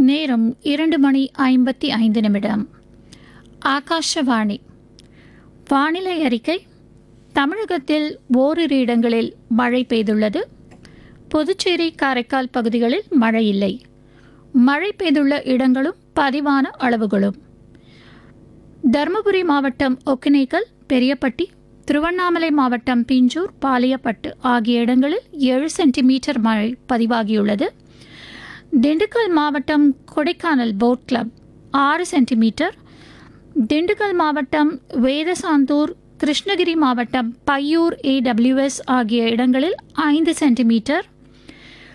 நேரம் இரண்டு மணி ஐம்பத்தி ஐந்து நிமிடம் ஆகாஷவாணி வானிலை அறிக்கை தமிழகத்தில் ஓரிரு இடங்களில் மழை பெய்துள்ளது புதுச்சேரி காரைக்கால் பகுதிகளில் மழை இல்லை மழை பெய்துள்ள இடங்களும் பதிவான அளவுகளும் தருமபுரி மாவட்டம் ஒக்கினேக்கல் பெரியப்பட்டி திருவண்ணாமலை மாவட்டம் பிஞ்சூர் பாலியப்பட்டு ஆகிய இடங்களில் ஏழு சென்டிமீட்டர் மழை பதிவாகியுள்ளது திண்டுக்கல் மாவட்டம் கொடைக்கானல் போட் கிளப் ஆறு சென்டிமீட்டர் திண்டுக்கல் மாவட்டம் வேதசாந்தூர் கிருஷ்ணகிரி மாவட்டம் பையூர் ஏடபிள்யூஎஸ் ஆகிய இடங்களில் ஐந்து சென்டிமீட்டர்